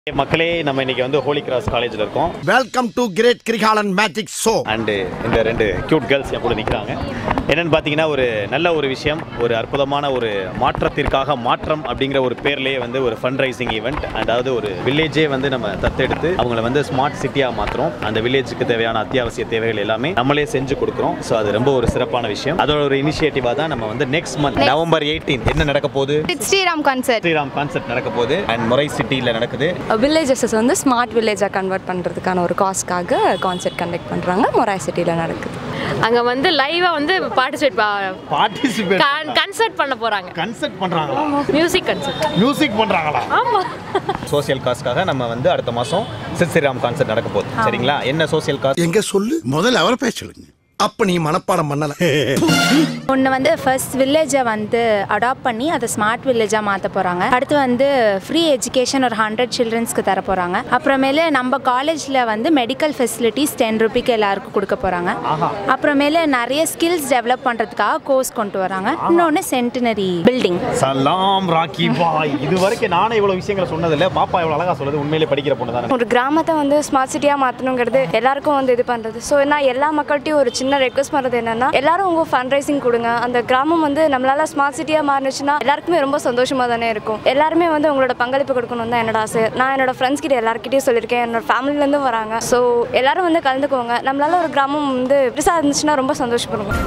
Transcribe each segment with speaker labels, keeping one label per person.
Speaker 1: மக்களே நம்ம இன்னைக்கு வந்து ஹோலி கிராஸ் காலேஜில் இருக்கோம்
Speaker 2: welcome to great Kirikalan magic show
Speaker 1: and இந்த ரெண்டு கியூட் கேர்ள்ஸ் என் கூட நிற்கிறாங்க என்னன்னு பார்த்தீங்கன்னா ஒரு நல்ல ஒரு விஷயம் ஒரு அற்புதமான ஒரு மாற்றத்திற்காக மாற்றம் அப்படிங்கிற ஒரு பேர்லேயே வந்து ஒரு ஃபண்ட் ரைசிங் ஈவெண்ட் அதாவது ஒரு வில்லேஜே வந்து நம்ம தத்தெடுத்து அவங்கள வந்து ஸ்மார்ட் சிட்டியாக மாற்றுறோம் அந்த வில்லேஜுக்கு தேவையான அத்தியாவசிய தேவைகள் எல்லாமே நம்மளே செஞ்சு கொடுக்குறோம் ஸோ அது ரொம்ப ஒரு சிறப்பான விஷயம் அதோட ஒரு இனிஷியேட்டிவாக தான் நம்ம வந்து நெக்ஸ்ட் மந்த் நவம்பர் 18 என்ன நடக்க போகுது
Speaker 3: ஸ்ரீராம் கான்சர்ட்
Speaker 1: ஸ்ரீராம் கான்செப்ட் நடக்க போகுது அண்ட் முறை சிட்டியில் நடக்குது
Speaker 4: வில்லேஜஸஸ் வந்து ஸ்மார்ட் வில்லேஜாக கன்வெர்ட் பண்ணுறதுக்கான ஒரு காஸ்க்காக கான்செர்ட் கண்டக்ட் பண்ணுறாங்க மொராய் சிட்டியில் நடக்குது
Speaker 5: அங்கே வந்து லைவாக வந்து பார்ட்டிசிபேட்
Speaker 1: பார்ட்டிசிபேட்
Speaker 5: கன்சர்ட் பண்ண போகிறாங்க
Speaker 1: கன்செப்ட் பண்ணுறாங்களா
Speaker 5: மியூசிக் கன்சர்ட்
Speaker 1: மியூசிக் பண்ணுறாங்களா
Speaker 5: ஆமாம்
Speaker 1: சோசியல் காஸ்க்காக நம்ம வந்து அடுத்த மாதம் சித்ஸ்ரீராம் கான்செர்ட் நடக்க போகுது சரிங்களா என்ன சோசியல் காஸ்ட்
Speaker 2: எங்க சொல்லு முதல்ல அவரை பேச சொல்லுங்க அப்ப நீ மனப்பாடம் பண்ணல
Speaker 6: ஒன்று வந்து ஃபர்ஸ்ட் வில்லேஜை வந்து அடாப்ட் பண்ணி அதை ஸ்மார்ட் வில்லேஜாக மாற்ற போகிறாங்க அடுத்து வந்து ஃப்ரீ எஜுகேஷன் ஒரு ஹண்ட்ரட் சில்ட்ரன்ஸ்க்கு தர போகிறாங்க அப்புறமேலு நம்ம காலேஜில் வந்து மெடிக்கல் ஃபெசிலிட்டிஸ் டென் ருபிக்கு எல்லாருக்கும் கொடுக்க போகிறாங்க அப்புறமேலு நிறைய ஸ்கில்ஸ் டெவலப் பண்ணுறதுக்காக கோர்ஸ் கொண்டு வராங்க இன்னொன்று சென்டினரி பில்டிங்
Speaker 1: சலாம் ராக்கி பாய் இது வரைக்கும் நானே இவ்வளோ விஷயங்களை சொன்னதில்ல பாப்பா இவ்வளோ அழகா சொல்லுது உண்மையிலே படிக்கிற பொண்ணு தானே
Speaker 7: ஒரு கிராமத்தை வந்து ஸ்மார்ட் சிட்டியாக மாற்றணுங்கிறது எல்லாருக்கும் வந்து இது பண்ணுறது ஸோ நான் எல்லா மக்கள்கிட்டையும் ஒரு சின்ன ரெக்வஸ்ட் பண்ணுறது என்னன்னா எல்லாரும் உங்கள் ஃபண்ட் ரைசிங் கொடுங்க அந்த கிராமம் வந்து நம்மளால ஸ்மார்ட் சிட்டியாக மாறினுச்சுன்னா எல்லாருக்குமே ரொம்ப சந்தோஷமாக தானே இருக்கும் எல்லாருமே வந்து உங்களோட பங்களிப்பு கொடுக்கணும் தான் என்னோட ஆசை நான் என்னோட ஃப்ரெண்ட்ஸ் கிட்ட எல்லாருக்கிட்டையும் சொல்லியிருக்கேன் என்னோட ஃபேமிலிலேருந்து வராங்க ஸோ எல்லாரும் வந்து கலந்துக்கோங்க நம்மளால ஒரு கிராமம் வந்து பெருசாக இருந்துச்சுன்னா ரொம்ப சந்தோஷப்படுவோம்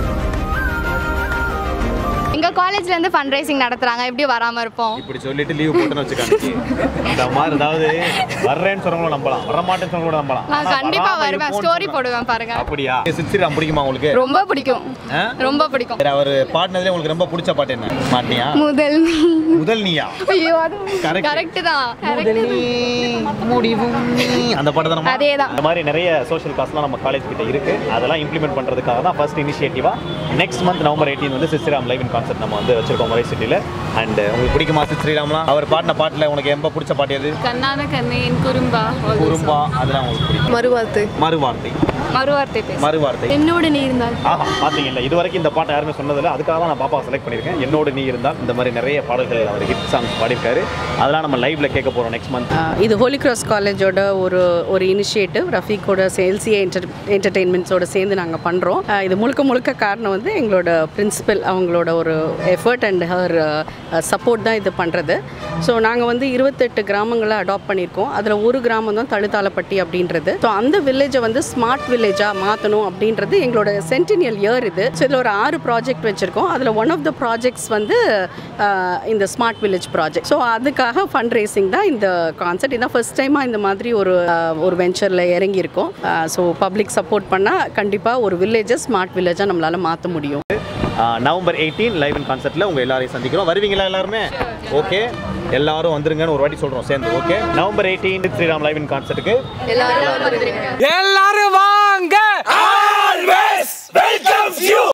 Speaker 3: எங்க காலேஜ்ல இருந்து ஃபண்ட் ரைசிங் நடத்துறாங்க எப்படி வராம இருப்போம்
Speaker 1: இப்படி சொல்லிட்டு லீவ் போட்டுன்னு வச்சுக்காங்க இந்த மாதிரி அதாவது வர்றேன்னு சொல்றவங்களும் நம்பலாம் வர மாட்டேன்னு சொல்றவங்களும் நம்பலாம்
Speaker 3: நான்
Speaker 1: ஆனா
Speaker 3: கண்டிப்பா
Speaker 1: வராம
Speaker 3: வருவேன்
Speaker 1: இருப்போம்னு
Speaker 3: ஸ்டோரி
Speaker 1: சொல்றாங்க.
Speaker 3: போடுவேன் பாருங்க
Speaker 1: அப்படியா சித்ஸ்ரீராம் பிடிக்குமா உங்களுக்கு
Speaker 3: ரொம்ப பிடிக்கும்
Speaker 1: ஆ?
Speaker 3: ரொம்ப பிடிக்கும்
Speaker 1: சரி அவர் பாடினதுல உங்களுக்கு ரொம்ப பிடிச்ச பாட்டு என்ன மாட்டியா
Speaker 3: முதல்
Speaker 1: முதல் நீயா
Speaker 3: ஐயோ அது
Speaker 1: Correct.
Speaker 3: கரெக்ட் தான் correct தான்.
Speaker 1: முடிவும் நீ. அந்த பாட்டு தானே
Speaker 3: அதேதான்.
Speaker 1: இந்த மாதிரி நிறைய சோஷியல் காஸ்ட்லாம் நம்ம காலேஜ் கிட்ட இருக்கு அதெல்லாம் இம்ப்ளிமெண்ட் பண்றதுக்காக தான் ஃபர்ஸ்ட் இனிஷியேட்டிவா நெக்ஸ்ட் மந்த் நவம்பர் 18 வந்து சிஸ்ரீராம் லைவ் இன் கான்செர்ட் நம்ம வந்து வச்சிருக்கோம் முறை சிட்டில அண்ட் உங்களுக்கு பிடிக்குமா சிஸ்ரீராம்லாம் அவர் பாடின பாட்டுல உனக்கு ரொம்ப பிடிச்ச பாட்டு எது
Speaker 5: கண்ணான கண்ணேன் குறும்பா
Speaker 1: குறும்பா அதெல்லாம் உங்களுக்கு பிடிக்கும்
Speaker 4: மறுவார்த்தை
Speaker 1: மறுவார்த்தை
Speaker 7: மறுவார்த்தை பேச
Speaker 1: மறுவார்த்தை
Speaker 7: என்னோட நீ இருந்தால்
Speaker 1: ஆஹா பாத்தீங்கல்ல இது வரைக்கும் இந்த பாட்டை யாருமே சொன்னதில்ல அதுக்காக தான் நான் பாப்பா செலக்ட் பண்ணியிருக்கேன் என்னோட நீ இருந்தால் இந்த மாதிரி நிறைய பாடல்கள் அவர் ஹிட் சாங்ஸ் பாடியிருக்காரு அதெல்லாம் நம்ம லைவ்ல கேட்க போறோம் நெக்ஸ்ட் மந்த்
Speaker 8: ஆஹ் இது ஹோலி கிராஸ் காலேஜோட ஒரு ஒரு இனிஷியேட்டிவ் ரஃபீக்கோட சேல்சிஏ என்டர் என்டர்டெயின்மெண்ட்ஸோட சேர்ந்து நாங்கள் பண்ணுறோம் இது முழுக்க முழுக்க காரணம் வந்து எங்களோட பிரின்சிபல் அவங்களோட ஒரு எஃபர்ட் அண்ட் ஹர் சப்போர்ட் தான் இது பண்ணுறது ஸோ நாங்கள் வந்து இருபத்தெட்டு கிராமங்களை அடாப்ட் பண்ணியிருக்கோம் அதில் ஒரு கிராமம் தான் தழுத்தாலப்பட்டி அப்படின்றது ஸோ அந்த வில்லேஜை வந்து ஸ்மார்ட் வில்லேஜாக மாற்றணும் அப்படின்றது எங்களோட சென்டினியல் இயர் இது ஸோ இதில் ஒரு ஆறு ப்ராஜெக்ட் வச்சுருக்கோம் அதில் ஒன் ஆஃப் த ப்ராஜெக்ட்ஸ் வந்து ஆஹ் இந்த ஸ்மார்ட் வில்லேஜ் ப்ராஜெக்ட் ஸோ அதுக்காக ஃபண்ட் ரேசிங் தான் இந்த கான்செப்ட் இதான் ஃபர்ஸ்ட் டைமாக இந்த மாதிரி ஒரு ஆஹ் ஒரு வெஞ்சரில் இறங்கியிருக்கோம் ஸோ பப்ளிக் சப்போர்ட் பண்ணால் கண்டிப்பாக ஒரு வில்லேஜை ஸ்மார்ட் வில்லேஜாக நம்மளால் மாற்ற முடியும்
Speaker 1: நவம்பர் 18 லைவ் இன் கான்செர்ட்ல உங்க எல்லாரையும் சந்திக்கிறோம் வருவீங்களா எல்லாருமே ஓகே எல்லாரும் வந்துருங்கன்னு ஒரு வாட்டி சொல்றோம் சேர்ந்து okay November 18 Sriram live in கான்செர்ட்டுக்கு
Speaker 5: எல்லாரும் வந்துருங்க
Speaker 9: எல்லாரும் வாங்க